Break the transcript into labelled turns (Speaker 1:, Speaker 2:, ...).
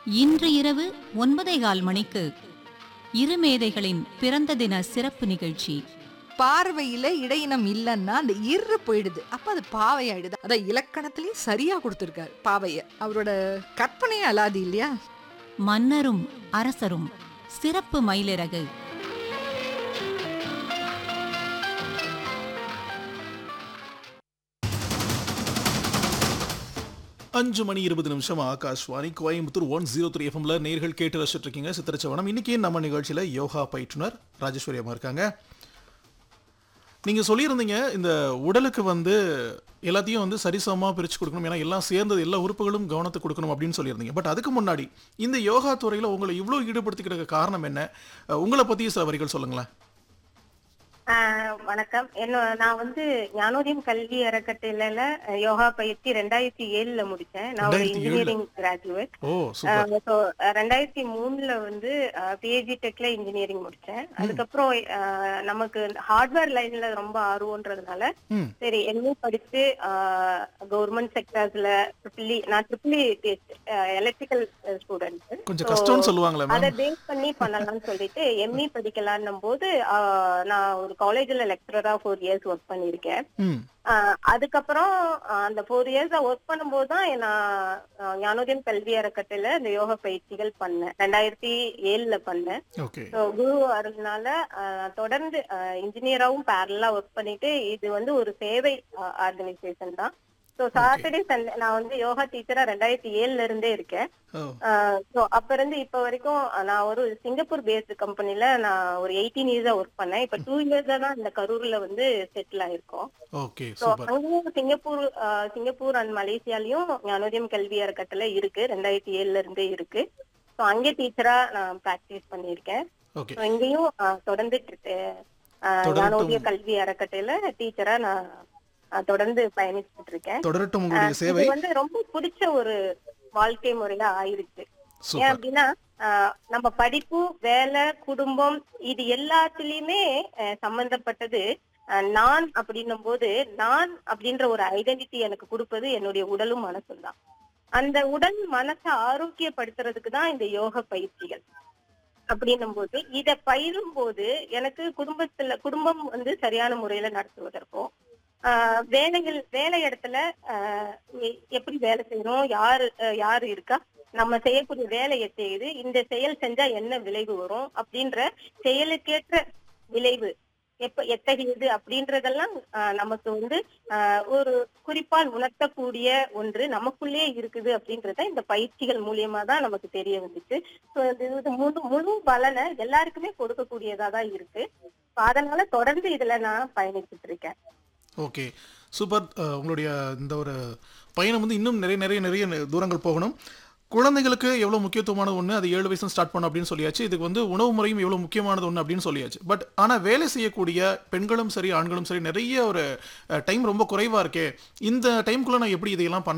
Speaker 1: இன்று இரவு ஒன்பதே கால் மணிக்கு இருமேதைகளின் பிறந்த தின சிறப்பு நிகழ்ச்சி
Speaker 2: பார்வையில இடையினம் இல்லைன்னா அந்த இரு போயிடுது அப்ப அது பாவையாயிடுது அதான் இலக்கணத்திலயும் சரியா கொடுத்திருக்காரு பாவைய அவரோட கற்பனையே அலாதி இல்லையா
Speaker 1: மன்னரும் அரசரும் சிறப்பு மயிலிறகு
Speaker 3: அஞ்சு மணி இருபது நிமிஷம் Akashvani Coimbatore one zero three எஃப்எம்ல நேர்கள் கேட்டு ரசிச்சுட்டு இருக்கீங்க சித்திரச்சவனம் இன்னைக்கு நம்ம நிகழ்ச்சியில யோகா பயிற்றுனர் ராஜேஸ்வரி அம்மா இருக்காங்க நீங்க சொல்லியிருந்தீங்க இந்த உடலுக்கு வந்து எல்லாத்தையும் வந்து சரிசமமா பிரிச்சு கொடுக்கணும் ஏன்னா எல்லாம் சேர்ந்தது எல்லா உறுப்புகளும் கவனத்தை கொடுக்கணும் அப்படின்னு சொல்லியிருந்தீங்க பட் அதுக்கு முன்னாடி இந்த யோகா துறையில உங்களை இவ்வளவு ஈடுபடுத்திக்கிற காரணம் என்ன அஹ் உங்களை பத்தி சில வரிகள் சொல்லுங்களேன்
Speaker 4: ஆஹ் வணக்கம் என்ன நான் வந்து ஞானோதயம் கல்வி அறக்கட்டளையில அஹ், யோகா பயிற்சி ரெண்டாயிரத்தி ஏழுல முடிச்சேன் நான் ஒரு
Speaker 3: 2007 ல?
Speaker 4: Engineering graduate
Speaker 3: oh super
Speaker 4: so ரெண்டாயிரத்தி மூணுல வந்து பிஹெச்டி டெக்ல இன்ஜினியரிங் முடிச்சேன் அதுக்கப்புறம் ஆஹ், நமக்கு ஹார்ட்வேர் லைன்ல ரொம்ப ஆர்வம்ன்றதுனால
Speaker 3: ம்
Speaker 4: சரி எம்ஏ படிச்சு கவர்மெண்ட் செக்டர்ஸ்ல ட்ரிபிளி நான் ட்ரிபிளி எலக்ட்ரிக்கல் ஸ்டூடெண்ட்
Speaker 3: கொஞ்சம் கஷ்டம்னு சொல்லுவாங்களே
Speaker 4: அதை
Speaker 3: மேம்
Speaker 4: பேஸ் பண்ணி பண்ணலாம்னு சொல்லிட்டு எம்இ படிக்கலான்னும் போது ஆஹ், நான் ஒரு காலேஜ்ல லெக்சரரா ஃபோர் இயர்ஸ் ஒர்க் பண்ணியிருக்கேன்
Speaker 3: ம்
Speaker 4: ஆஹ், அதுக்கப்புறம் ஆஹ், அந்த ஃபோர் இயர்ஸ் ஒர்க் பண்ணும்போது தான் நான் ஆஹ், ஞானோதயம் கல்வி அறக்கட்டளையில இந்த யோகா பயிற்சிகள் பண்ணேன் ரெண்டாயிரத்தி ஏழுல பண்ணேன்
Speaker 3: ஓகே
Speaker 4: So, குரு அருள்னால ஆஹ், தொடர்ந்து இன்ஜினியராவும் பேரலா ஒர்க் பண்ணிட்டு இது வந்து ஒரு சேவை ஆர்கனைசேஷன் தான் ஸோ சாட்டர்டே சண்டே நான் வந்து யோகா டீச்சரா ரெண்டாயிரத்தி ஏழுல இருந்தே இருக்கேன்
Speaker 3: ஓ
Speaker 4: ஸோ அப்ப இருந்து இப்ப வரைக்கும் நான் ஒரு சிங்கப்பூர் பேஸ்டு கம்பெனில நான் ஒரு எயிட்டீன் இயர்ஸா ஒர்க் பண்ணேன் இப்ப டூ இயர்ஸா தான் இந்த கரூர்ல வந்து செட்டில் ஆயிருக்கோம்
Speaker 3: ஓகே
Speaker 4: ஸோ
Speaker 3: சூப்பர்
Speaker 4: அங்கேயும் சிங்கப்பூர் ஆஹ், சிங்கப்பூர் அண்ட் மலேசியாலயும் ஞானோதயம் கல்வி அறக்கட்டளை இருக்கு ரெண்டாயிரத்தி ஏழுல இருந்தே இருக்கு ஸோ அங்கே டீச்சரா நான் ப்ராக்டிஸ் பண்ணியிருக்கேன்
Speaker 3: ஓகே
Speaker 4: So, இங்கேயும் ஆஹ், தொடர்ந்து ஆஹ்,
Speaker 3: தொடரட்டும்.
Speaker 4: ஞானோதய கல்வி அறக்கட்டளையில டீச்சரா நான் ஆஹ், தொடர்ந்து பயணிச்சுட்டு இருக்கேன்
Speaker 3: தொடரட்டும் உங்களுடைய சேவை
Speaker 4: இது வந்து ரொம்ப பிடிச்ச ஒரு வாழ்க்கை முறையா ஆயிருச்சு ஏன்
Speaker 3: சூப்பர்
Speaker 4: அப்படின்னா ஆஹ், நம்ம படிப்பு வேலை குடும்பம் இது எல்லாத்துலயுமே ஆஹ், சம்பந்தப்பட்டது ஆஹ், நான் அப்படின்னும் போது நான் அப்படின்ற ஒரு ஐடென்டிட்டி எனக்கு கொடுப்பது என்னுடைய உடலும் மனசும் தான் அந்த உடல் மனசை ஆரோக்கியப்படுத்துறதுக்கு தான் இந்த யோக பயிற்சிகள் அப்படின்னும் போது இத பயிரும் போது எனக்கு குடும்பத்துல குடும்பம் வந்து சரியான முறையில நடத்துவதற்கும் ஆஹ் வேலைகள் வேலை இடத்துல ஆஹ் எ- எப்படி வேலை செய்யணும் யாரு ஆஹ் யாரு இருக்கா நம்ம செய்யக்கூடிய வேலையை செய்து இந்த செயல் செஞ்சா என்ன விளைவு வரும் அப்படின்ற செயலுக்கேற்ற விளைவு எப்ப எத்தகையது அப்படின்றதெல்லாம் ஆஹ் நமக்கு வந்து ஆஹ் ஒரு குறிப்பால் உணர்த்தக்கூடிய ஒன்று நமக்குள்ளே இருக்குது அப்படின்றத இந்த பயிற்சிகள் மூலியமா தான் நமக்கு தெரிய வந்துச்சு So, இது இது முழு முழு பலனை எல்லாருக்குமே கொடுக்கக்கூடியதா தான் இருக்கு So, அதனால தொடர்ந்து இதுல நான் பயணிச்சுட்டு இருக்கேன்
Speaker 3: ஓகே சூப்பர் அஹ், உங்களுடைய இந்த ஒரு பயணம் வந்து இன்னும் நிறைய நிறைய நிறைய நெ- தூரங்கள் போகணும் குழந்தைகளுக்கு எவ்வளோ முக்கியத்துவமானது ஒன்று அது ஏழு வயசுல ஸ்டார்ட் பண்ண அப்படின்னு சொல்லியாச்சு இதுக்கு வந்து உணவு முறையும் எவ்வளோ முக்கியமானது ஒன்று அப்படின்னு சொல்லியாச்சு பட் ஆனால் வேலை செய்யக்கூடிய பெண்களும் சரி ஆண்களும் சரி நிறைய ஒரு டைம் ரொம்ப குறைவாக இருக்கே இந்த டைம்குள்ளே நான் எப்படி இதையெல்லாம் பண்ண